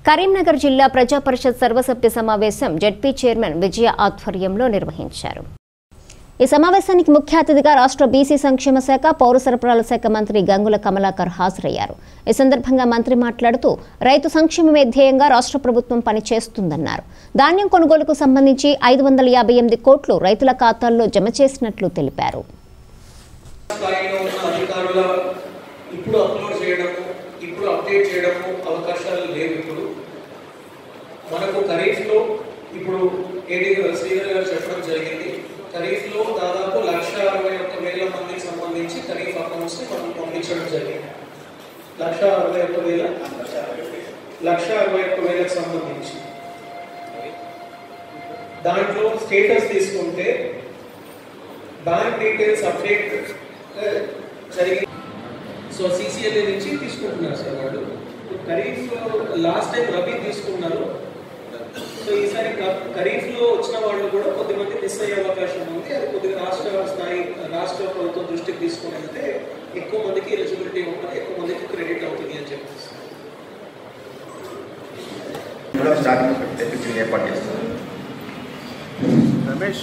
కరీంనగర్ జిల్లా ప్రజా పరిషత్ సర్వసభ్య సమావేశం జడ్పీ చైర్మన్ విజయ ఆధ్వర్యంలో నిర్వహించారు ఈ సమావేశానికి ముఖ్య అతిథిగా రాష్ట్ర బీసీ సంక్షేమ శాఖ పౌర సరఫరాల శాఖ మంత్రి గంగుల కమలాకర్ హాజరయ్యారు ఈ సందర్భంగా మంత్రి మాట్లాడుతూ రైతు సంక్షేమమే ధ్యేయంగా రాష్ట్ర ప్రభుత్వం పనిచేస్తుందన్నారు ధాన్యం కొనుగోలుకు సంబంధించి ఐదు వందల యాభై ఎనిమిది కోట్లు రైతుల ఖాతాల్లో జమ చేసినట్లు తెలిపారు స్థాయిలో ఉన్న అధికారుల ఇప్పుడు అప్లోడ్ చేయడము ఇప్పుడు అప్డేట్ చేయడము అవకాశాలు లేవు ఇప్పుడు మనకు ఖరీఫ్లో ఇప్పుడు ఏడీ శ్రీధర్ గారు చెప్పడం జరిగింది ఖరీఫ్లో దాదాపు లక్ష అరవై ఒక్క వేల మందికి సంబంధించి ఖరీఫ్ అకౌంట్స్ని మనం పంపించడం జరిగింది లక్ష అరవై ఒక్క వేల లక్ష అరవై ఒక్క వేలకు సంబంధించి దాంట్లో స్టేటస్ తీసుకుంటే బ్యాంక్ డీటెయిల్స్ అప్డేట్ జరిగింది సో సిసిఎల్ఏ నుంచి తీసుకుంటున్నారు సార్ వాళ్ళు ఖరీఫ్ లాస్ట్ టైం రబీ తీసుకున్నారు సో ఈసారి క- ఖరీఫ్లో వచ్చిన వాళ్ళు కూడా కొద్దిమంది మిస్ అయ్యే అవకాశం ఉంది అది కొద్దిగా రాష్ట్ర స్థాయి రాష్ట్ర ప్రభుత్వం దృష్టికి తీసుకుని వెళ్తే ఎక్కువ మందికి ఎలిజిబిలిటీ ఉంటుంది ఎక్కువ మందికి క్రెడిట్ అవుతుంది అని చెప్పేసి కూడా స్టార్టింగ్ తెప్పించి ఏర్పాటు చేస్తారు రమేష్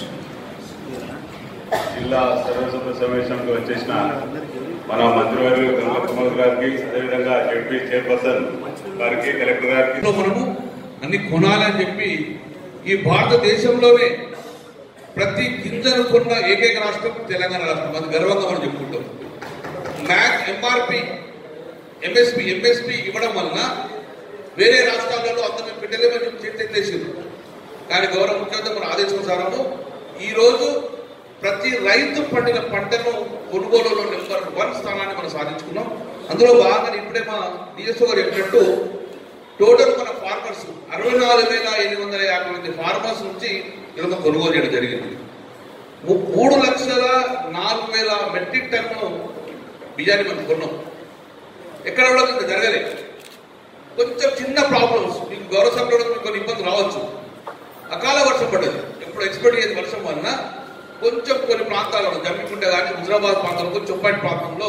జిల్లా సర్వసభ సమావేశానికి వచ్చేసిన మన మంత్రివర్యులు గంగ కుమార్ గారికి అదేవిధంగా జడ్పీ చైర్పర్సన్ గారికి కలెక్టర్ గారికి లో మనము అన్ని కొనాలని చెప్పి ఈ భారతదేశంలోనే ప్రతి గింజను కొన్న ఏకైక రాష్ట్రం తెలంగాణ రాష్ట్రం అది గర్వంగా మనం చెప్పుకుంటాం మ్యాక్ ఎంఆర్పి ఎంఎస్పి ఎంఎస్పి ఇవ్వడం వలన వేరే రాష్ట్రాలలో అంత మేము పెట్టలేమని చేసేసారు కానీ గౌరవ ముఖ్యమంత్రి మన ఆదేశానుసారము ఈ రోజు ప్రతి రైతు పండిన పంటను కొనుగోలులో నెంబర్ వన్ స్థానాన్ని మనం సాధించుకున్నాం అందులో భాగంగా ఇప్పుడే మా డిఎస్ఓ గారు చెప్పినట్టు టోటల్ మన ఫార్మర్స్ అరవై నాలుగు వేల ఎనిమిది వందల యాభై మంది ఫార్మర్స్ నుంచి ఈరోజు కొనుగోలు చేయడం జరిగింది ము- మూడు లక్షల నాలుగు వేల మెట్రిక్ టన్ను బియ్యాన్ని మనం కొన్నాం ఎక్కడ కూడా ఇంత జరగలేదు కొంచెం చిన్న ప్రాబ్లమ్స్ మీకు గౌరవ సభలో కూడా మీకు కొన్ని ఇబ్బందులు రావచ్చు అకాల వర్షం పడ్డది ఎప్పుడు ఎక్స్పెక్ట్ చేసిన వర్షం వలన కొంచెం కొన్ని ప్రాంతాలలో జమ్మికుంట కానీ హుజరాబాద్ ప్రాంతంలో కొంచెం చొప్పాటి ప్రాంతంలో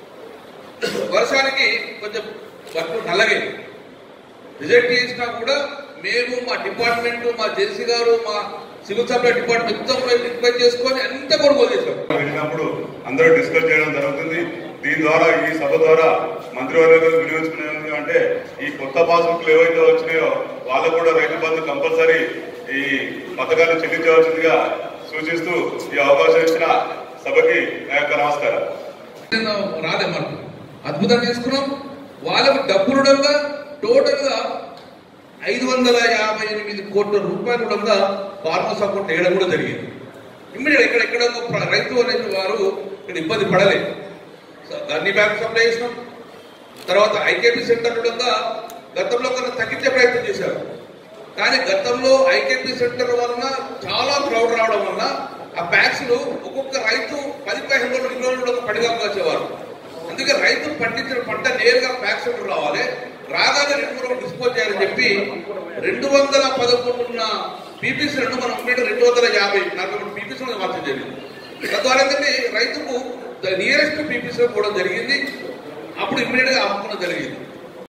వర్షానికి కొంచెం వర్షం నల్లగైంది రిజెక్ట్ చేసినా కూడా మేము మా డిపార్ట్మెంట్ మా జేసీ గారు మా సివిల్ సప్లై డిపార్ట్మెంట్ మొత్తం రిక్వెస్ట్ చేసుకొని అంత కొనుగోలు చేశాం వెళ్ళినప్పుడు అందరూ డిస్కస్ చేయడం జరుగుతుంది దీని ద్వారా ఈ సభ ద్వారా మంత్రివర్యులు వినియోగించుకునేది అంటే ఈ కొత్త పాస్బుక్లు ఏవైతే వచ్చినాయో వాళ్ళకు కూడా రైతు బంధు కంపల్సరీ ఈ పథకాన్ని చెల్లించవలసిందిగా సూచిస్తూ ఈ అవకాశం ఇచ్చిన సభకి నా యొక్క నమస్కారం నిన్న రాలే మనకు అద్భుతం చేసుకున్నాం వాళ్ళకు డబ్బులుడంగా టోటల్ గా ఐదు వందల యాభై ఎనిమిది కోట్ల రూపాయలు కూడా ఫార్మర్స్ అకౌంట్ వేయడం కూడా జరిగింది ఇమ్మీడియట్ ఇక్కడ ఎక్కడ ప్ర- రైతు అనే వారు ఇక్కడ ఇబ్బంది పడలేదు అన్ని బ్యాంక్ సప్లై చేసినాం తర్వాత ఐకేపీ సెంటర్ కూడా గతంలో కన్నా తగ్గించే ప్రయత్నం చేశారు కానీ గతంలో ఐకేపీ సెంటర్ వలన చాలా క్రౌడ్ రావడం వలన ఆ ప్యాక్స్ ఒక్కొక్క రైతు పది పదిహేను రోజులు ఇరవై రోజులు కూడా పడిగా వచ్చేవారు అందుకే రైతు పండించిన పంట నేరుగా ప్యాక్ సెంటర్ రావాలి రాగానే రెండు మూడు రోజులు డిస్పోజ్ చేయాలని చెప్పి రెండు వందల పదకొండు ఉన్న పీపీసీ రెండు మనం ఉండేది రెండు వందల యాభై నలభై మూడు పీపీసీ మార్చడం జరిగింది తద్వారా ఏంటంటే రైతుకు నియరెస్ట్ పీపీసీ పోవడం జరిగింది అప్పుడు ఇమ్మీడియట్ గా అమ్ముకోవడం జరిగింది